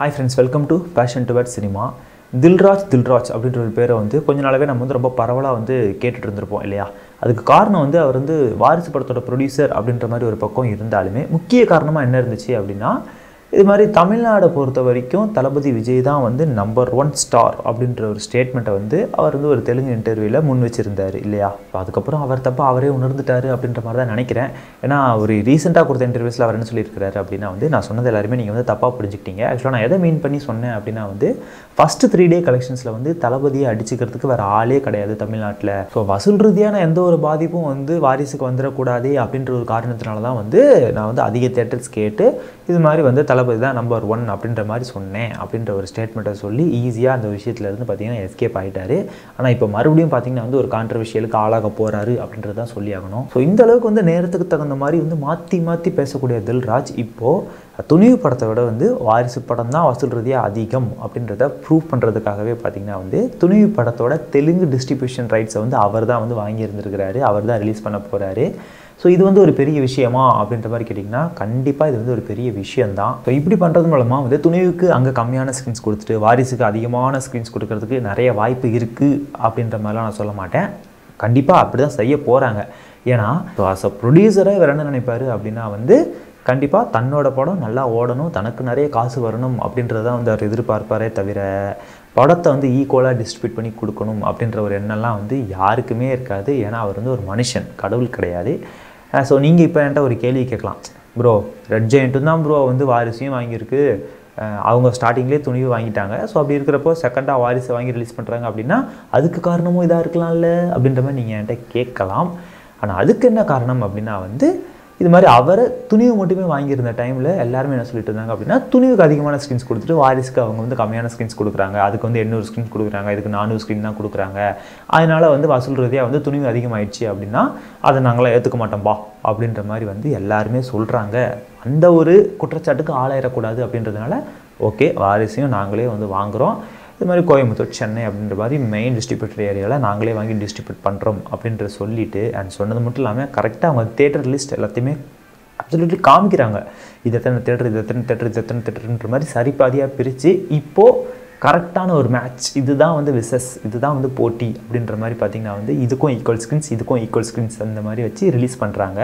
hi friends welcome to passion toward cinema Dilraj Dilraj அப்படின்ற ஒரு பேரை வந்து கொஞ்ச நாளாவே நம்ம வந்து ரொம்ப பரவலாக வந்து கேட்டுட்டு இருந்திருப்போம் இல்லையா அதுக்கு காரணம் வந்து அவர் வந்து வாரிசு படத்தோட ப்ரொடியூசர் அப்படின்ற மாதிரி ஒரு பக்கம் இருந்தாலுமே முக்கிய காரணமாக என்ன இருந்துச்சு அப்படின்னா இது மாதிரி தமிழ்நாடை பொறுத்த வரைக்கும் தளபதி விஜய் தான் வந்து நம்பர் ஒன் ஸ்டார் அப்படின்ற ஒரு ஸ்டேட்மெண்ட்டை வந்து அவர் வந்து ஒரு தெலுங்கு இன்டர்வியூவில் முன் வச்சிருந்தார் இல்லையா இப்போ அதுக்கப்புறம் அவர் தப்பா அவரே உணர்ந்துட்டாரு அப்படின்ற மாதிரி தான் நினைக்கிறேன் ஏன்னா ஒரு ரீசெண்டாக கொடுத்த இன்டர்வியூஸில் அவர் என்ன சொல்லியிருக்கிறாரு அப்படின்னா வந்து நான் சொன்னது எல்லாருமே நீங்கள் வந்து தப்பாக புரிஞ்சுக்கிட்டீங்க ஆக்சுவலாக நான் எதை மீன் பண்ணி சொன்னேன் அப்படின்னா வந்து ஃபஸ்ட்டு த்ரீ டே கலெக்ஷன்ஸில் வந்து தளபதியை அடிச்சுக்கிறதுக்கு வேறு ஆளே கிடையாது தமிழ்நாட்டில் ஸோ வசூல் ரீதியான எந்த ஒரு பாதிப்பும் வந்து வாரிசுக்கு வந்துடக்கூடாது அப்படின்ற ஒரு காரணத்தினால தான் வந்து நான் வந்து அதிக தேட்டர்ஸ் கேட்டு இது மாதிரி வந்து தளபதி தான் நம்பர் ஒன் அப்படின்ற மாதிரி சொன்னேன் அப்படின்ற ஒரு ஸ்டேட்மெண்ட்டை சொல்லி ஈஸியாக அந்த விஷயத்துலேருந்து பார்த்தீங்கன்னா எஸ்கேப் ஆகிட்டாரு ஆனால் இப்போ மறுபடியும் பார்த்தீங்கன்னா வந்து ஒரு கான்ட்ரவர்ஷியலுக்கு ஆளாக போகிறாரு அப்படின்றது தான் சொல்லி ஆகணும் ஸோ இந்த அளவுக்கு வந்து நேரத்துக்கு தகுந்த மாதிரி வந்து மாற்றி மாற்றி பேசக்கூடிய தில்ராஜ் இப்போது துணிவு படத்தை விட வந்து வாரிசு படம் தான் வசூல் ரீதியாக அதிகம் அப்படின்றத ப்ரூவ் பண்ணுறதுக்காகவே பார்த்தீங்கன்னா வந்து துணிவு படத்தோட தெலுங்கு டிஸ்ட்ரிபியூஷன் ரைட்ஸை வந்து அவர் தான் வந்து வாங்கியிருந்திருக்கிறாரு அவர் தான் ரிலீஸ் பண்ண போகிறாரு ஸோ இது வந்து ஒரு பெரிய விஷயமா அப்படின்ற மாதிரி கேட்டிங்கன்னா கண்டிப்பாக இது வந்து ஒரு பெரிய விஷயம்தான் ஸோ இப்படி பண்ணுறது மூலமாக வந்து துணிவுக்கு அங்கே கம்மியான ஸ்க்ரீன்ஸ் கொடுத்துட்டு வாரிசுக்கு அதிகமான ஸ்க்ரீன்ஸ் கொடுக்கறதுக்கு நிறைய வாய்ப்பு இருக்குது அப்படின்ற மாதிரிலாம் நான் சொல்ல மாட்டேன் கண்டிப்பாக அப்படி தான் செய்ய போகிறாங்க ஏன்னா ஸோ அஸ் அ ப்ரொடியூசரை இவர் என்ன நினைப்பாரு அப்படின்னா வந்து கண்டிப்பாக தன்னோட படம் நல்லா ஓடணும் தனக்கு நிறைய காசு வரணும் அப்படின்றத வந்து அவர் எதிர்பார்ப்பாரே தவிர படத்தை வந்து ஈக்குவலாக டிஸ்ட்ரிபியூட் பண்ணி கொடுக்கணும் அப்படின்ற ஒரு எண்ணம்லாம் வந்து யாருக்குமே இருக்காது ஏன்னா அவர் வந்து ஒரு மனுஷன் கடவுள் கிடையாது ஸோ நீங்கள் இப்போ என்கிட்ட ஒரு கேள்வி கேட்கலாம் ப்ரோ ரெட் ஜெயண்ட்டும் தான் ப்ரோ வந்து வாரிசையும் வாங்கியிருக்கு அஹ் அவங்க ஸ்டார்டிங்லேயே துணிவு வாங்கிட்டாங்க ஸோ அப்படி இருக்கிறப்போ செகண்டாக வாரிசை வாங்கி ரிலீஸ் பண்ணுறாங்க அப்படின்னா அதுக்கு காரணமும் இதாக இருக்கலாம்ல அப்படின்ற மாதிரி நீங்கள் என்கிட்ட கேட்கலாம் ஆனால் அதுக்கு என்ன காரணம் அப்படின்னா வந்து இது மாதிரி அவரை துணிவு மட்டுமே வாங்கியிருந்த டைமில் எல்லாருமே என்ன சொல்லிட்டு இருந்தாங்க அப்படின்னா துணிவுக்கு அதிகமான ஸ்க்ரீன்ஸ் கொடுத்துட்டு வாரிசுக்கு அவங்க வந்து கம்மியான ஸ்க்ரீன்ஸ் கொடுக்குறாங்க அதுக்கு வந்து எண்ணூறு ஸ்க்ரீன்ஸ் கொடுக்குறாங்க இதுக்கு நானூறு ஸ்க்ரீன் தான் கொடுக்குறாங்க அதனால் வந்து வசூல் ரீதியாக வந்து துணிவு அதிகமாயிடுச்சு அப்படின்னா அதை நாங்களாம் ஏற்றுக்க மாட்டோம்பா அப்படின்ற மாதிரி வந்து எல்லாருமே சொல்கிறாங்க அந்த ஒரு குற்றச்சாட்டுக்கு ஆளாயிடக்கூடாது அப்படின்றதுனால ஓகே வாரிசையும் நாங்களே வந்து வாங்குகிறோம் இது மாதிரி கோயம்புத்தூர் சென்னை அப்படின்ற மாதிரி மெயின் டிஸ்ட்ரிபியூட்டர் ஏரியாவில் நாங்களே வாங்கி டிஸ்ட்ரிபியூட் பண்ணுறோம் அப்படின்ற சொல்லிட்டு அண்ட் சொன்னது மட்டும் இல்லாமல் கரெக்டாக அவங்க தேட்டர் லிஸ்ட் எல்லாத்தையுமே அப்சல்யூட்லி காமிக்கிறாங்க இது எத்தனை தேட்டர் இது எத்தனை தேட்டர் இது எத்தனை தேட்டர்ன்ற மாதிரி சரிபாதியாக பிரித்து இப்போது கரெக்டான ஒரு மேட்ச் இதுதான் வந்து விசஸ் இதுதான் வந்து போட்டி அப்படின்ற மாதிரி பார்த்திங்கன்னா வந்து இதுக்கும் ஈக்குவல் ஸ்க்ரீன்ஸ் இதுக்கும் ஈக்குவல் ஸ்க்ரீன்ஸ் அந்த மாதிரி வச்சு ரிலீஸ் பண்ணுறாங்க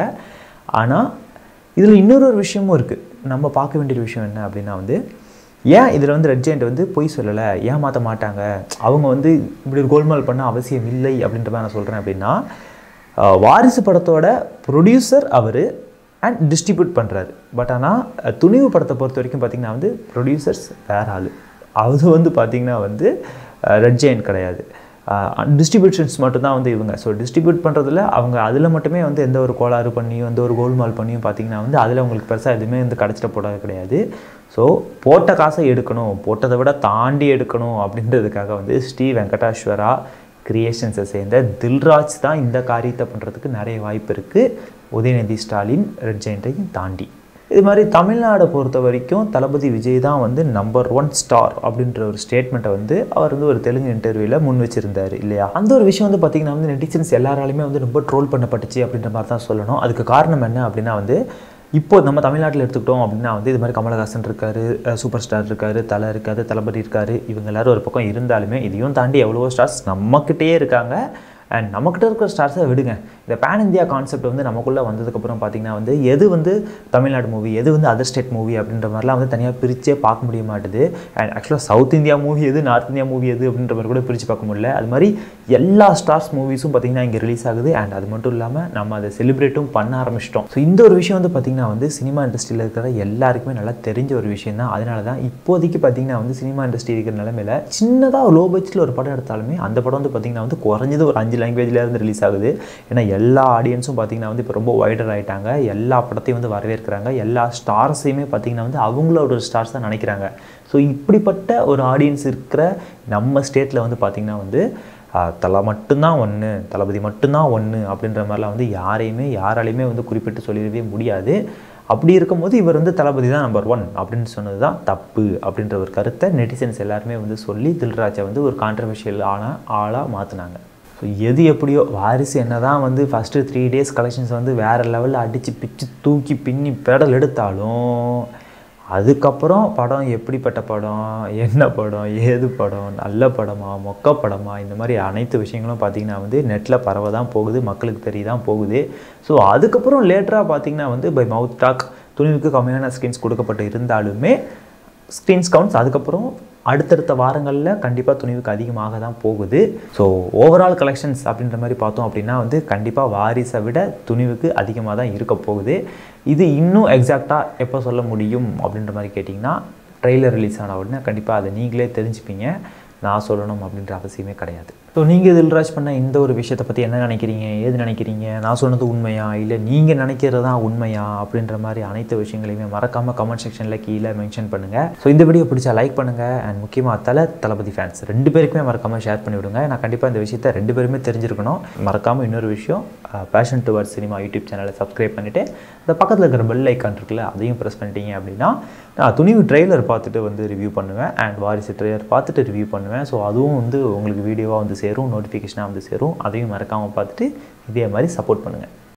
ஆனால் இதில் இன்னொரு ஒரு விஷயமும் இருக்குது நம்ம பார்க்க வேண்டிய விஷயம் என்ன அப்படின்னா வந்து ஏன் இதில் வந்து ரெட் ஜெயண்ட் வந்து பொய் சொல்லலை ஏமாற்ற மாட்டாங்க அவங்க வந்து இப்படி ஒரு கோல்மால் பண்ண அவசியம் இல்லை அப்படின்ற மாதிரி நான் சொல்கிறேன் அப்படின்னா அஹ், வாரிசு படத்தோட ப்ரொடியூசர் அவர் அண்ட் டிஸ்ட்ரிபியூட் பண்ணுறாரு பட் ஆனால் துணிவு படத்தை பொறுத்த வரைக்கும் பார்த்திங்கன்னா வந்து ப்ரொடியூசர்ஸ் வேற ஆள் அது வந்து பார்த்திங்கன்னா வந்து ரெட் ஜெயண்ட் கிடையாது டிஸ்ட்ரிபியூஷன்ஸ் மட்டும்தான் வந்து இவங்க ஸோ டிஸ்ட்ரிபியூட் பண்ணுறதுல அவங்க அதில் மட்டுமே வந்து எந்த ஒரு கோளாறு பண்ணியும் எந்த ஒரு கோல்மால் பண்ணியும் பார்த்தீங்கன்னா வந்து அதில் உங்களுக்கு பெருசாக எதுவுமே வந்து கிடச்சிட்ட போடாது கிடையாது ஸோ போட்ட காசை எடுக்கணும் போட்டதை விட தாண்டி எடுக்கணும் அப்படின்றதுக்காக வந்து ஸ்ரீ வெங்கடேஸ்வரா கிரியேஷன்ஸை சேர்ந்த தில்ராஜ் தான் இந்த காரியத்தை பண்ணுறதுக்கு நிறைய வாய்ப்பு இருக்குது உதயநிதி ஸ்டாலின் ரெட் ஜெயண்ட்டையும் தாண்டி இது மாதிரி தமிழ்நாடை பொறுத்த வரைக்கும் தளபதி விஜய் தான் வந்து நம்பர் ஒன் ஸ்டார் அப்படின்ற ஒரு ஸ்டேட்மெண்ட்டை வந்து அவர் வந்து ஒரு தெலுங்கு இன்டர்வியூவில் முன் வச்சிருந்தார் இல்லையா அந்த ஒரு விஷயம் வந்து பார்த்திங்கன்னா வந்து நெட்டிசன்ஸ் எல்லாராலையுமே வந்து ரொம்ப ட்ரோல் பண்ணப்பட்டுச்சு அப்படின்ற மாதிரி தான் சொல்லணும் அதுக்கு காரணம் என்ன அப்படின்னா வந்து இப்போ நம்ம தமிழ்நாட்டில் எடுத்துக்கிட்டோம் அப்படின்னா வந்து இது மாதிரி கமலஹாசன் இருக்காரு அஹ் சூப்பர் ஸ்டார் இருக்காரு தலை இருக்காரு தளபதி இருக்காரு இவங்க எல்லாரும் ஒரு பக்கம் இருந்தாலுமே இதையும் தாண்டி எவ்வளவோ ஸ்டார்ஸ் நம்மக்கிட்டே இருக்காங்க அண்ட் நம்மக்கிட்ட இருக்கிற ஸ்டார்ஸை விடுங்க இந்த பேன் இந்தியா கான்செப்ட் வந்து நமக்குள்ளே வந்ததுக்கப்புறம் பார்த்தீங்கன்னா வந்து எது வந்து தமிழ்நாடு மூவி எது வந்து அதர் ஸ்டேட் மூவி அப்படின்ற மாதிரிலாம் வந்து தனியாக பிரிச்சே பார்க்க முடிய மாட்டுது அண்ட் ஆக்சுவலாக சவுத் இந்தியா மூவி எது நார்த் இந்தியா மூவி எது அப்படின்ற மாதிரி கூட பிரித்து பார்க்க முடியல அது மாதிரி எல்லா ஸ்டார்ஸ் மூவிஸும் பார்த்தீங்கன்னா இங்கே ரிலீஸ் ஆகுது அண்ட் அது மட்டும் இல்லாமல் நம்ம அதை செலிப்ரேட்டும் பண்ண ஆரம்பிச்சிட்டோம் ஸோ இந்த ஒரு விஷயம் வந்து பார்த்திங்கன்னா வந்து சினிமா இண்டஸ்ட்ரியில் இருக்கிற எல்லாருக்குமே நல்லா தெரிஞ்ச ஒரு விஷயம் தான் அதனால தான் இப்போதைக்கு பார்த்திங்கன்னா வந்து சினிமா இண்டஸ்ட்ரி இருக்கிற நிலமையில சின்னதாக லோ பட்ஜெட்டில் ஒரு படம் எடுத்தாலுமே அந்த படம் வந்து பார்த்திங்கன்னா வந்து குறைஞ்சது ஒரு அஞ்சு லாங்குவேஜில் இருந்து ரிலீஸ் ஆகுது ஏன்னா எல்லா ஆடியன்ஸும் பார்த்திங்கன்னா வந்து இப்போ ரொம்ப வைடர் ஆகிட்டாங்க எல்லா படத்தையும் வந்து வரவேற்கிறாங்க எல்லா ஸ்டார்ஸையுமே பார்த்திங்கன்னா வந்து அவங்களோட ஒரு ஸ்டார்ஸ் தான் நினைக்கிறாங்க ஸோ இப்படிப்பட்ட ஒரு ஆடியன்ஸ் இருக்கிற நம்ம ஸ்டேட்டில் வந்து பார்த்திங்கன்னா வந்து ஆஹ், தலை மட்டும்தான் ஒன்று தளபதி மட்டும்தான் ஒன்று அப்படின்ற மாதிரிலாம் வந்து யாரையுமே யாராலையுமே வந்து குறிப்பிட்டு சொல்லிடவே முடியாது அப்படி இருக்கும்போது இவர் வந்து தளபதி தான் நம்பர் ஒன் அப்படின்னு சொன்னது தான் தப்பு அப்படின்ற ஒரு கருத்தை நெட்டிசன்ஸ் எல்லாருமே வந்து சொல்லி தில்ராஜை வந்து ஒரு கான்ட்ரவர்ஷியல் ஆன ஆளாக மாற்றினாங்க ஸோ எது எப்படியோ வாரிசு என்ன தான் வந்து ஃபஸ்ட்டு த்ரீ டேஸ் கலெக்ஷன்ஸ் வந்து வேறு லெவலில் அடித்து பிச்சு தூக்கி பின்னி பெடல் எடுத்தாலும் அதுக்கப்புறம் படம் எப்படிப்பட்ட படம் என்ன படம் ஏது படம் நல்ல படமா மொக்க படமா இந்த மாதிரி அனைத்து விஷயங்களும் பார்த்திங்கன்னா வந்து நெட்டில் பரவ தான் போகுது மக்களுக்கு தெரிய தான் போகுது ஸோ அதுக்கப்புறம் லேட்டராக பார்த்திங்கன்னா வந்து பை மவுத் டாக் துணிவுக்கு கம்மியான ஸ்கிரீன்ஸ் கொடுக்கப்பட்டு இருந்தாலுமே ஸ்க்ரீன்ஸ் கவுண்ட்ஸ் அதுக்கப்புறம் அடுத்தடுத்த வாரங்களில் கண்டிப்பாக துணிவுக்கு அதிகமாக தான் போகுது ஸோ ஓவரால் கலெக்ஷன்ஸ் அப்படின்ற மாதிரி பார்த்தோம் அப்படின்னா வந்து கண்டிப்பாக வாரிசை விட துணிவுக்கு அதிகமாக தான் இருக்க போகுது இது இன்னும் எக்ஸாக்டாக எப்போ சொல்ல முடியும் அப்படின்ற மாதிரி கேட்டிங்கன்னா ட்ரெய்லர் ரிலீஸ் ஆன உடனே கண்டிப்பாக அதை நீங்களே தெரிஞ்சுப்பீங்க நான் சொல்லணும் அப்படின்ற அவசியமே கிடையாது ஸோ நீங்கள் தில்ராஜ் பண்ண இந்த ஒரு விஷயத்தை பற்றி என்ன நினைக்கிறீங்க ஏது நினைக்கிறீங்க நான் சொன்னது உண்மையா இல்லை நீங்கள் நினைக்கிறது தான் உண்மையா அப்படின்ற மாதிரி அனைத்து விஷயங்களையுமே மறக்காமல் கமெண்ட் செக்ஷனில் கீழே மென்ஷன் பண்ணுங்கள் ஸோ இந்த வீடியோ பிடிச்சா லைக் பண்ணுங்கள் அண்ட் முக்கியமாக தலை தளபதி ஃபேன்ஸ் ரெண்டு பேருக்குமே மறக்காமல் ஷேர் பண்ணி விடுங்க நான் கண்டிப்பாக இந்த விஷயத்தை ரெண்டு பேருமே தெரிஞ்சிருக்கணும் மறக்காமல் இன்னொரு விஷயம் பேஷன் டுவர்ட் சினிமா யூடியூப் சேனலை சப்ஸ்கிரைப் பண்ணிவிட்டு அந்த பக்கத்தில் இருக்கிற பெல் ஐக்கான் இருக்குல்ல அதையும் ப்ரெஸ் பண்ணிட்டீங்க அப்படின்னா நான் துணிவு ட்ரெய்லர் பார்த்துட்டு வந்து ரிவ்யூ பண்ணுவேன் அண்ட் வாரிசு ட்ரெய்லர் பார்த்துட்டு ரிவ்யூ பண்ணுவேன் ஸோ அதுவும் வந்து உங்களுக்கு வீடியோவாக வந்து சேரும் நோட்டிஃபிகேஷனாக வந்து சேரும் அதையும் மறக்காமல் பார்த்துட்டு இதே மாதிரி சப்போர்ட் பண்ணுங்கள்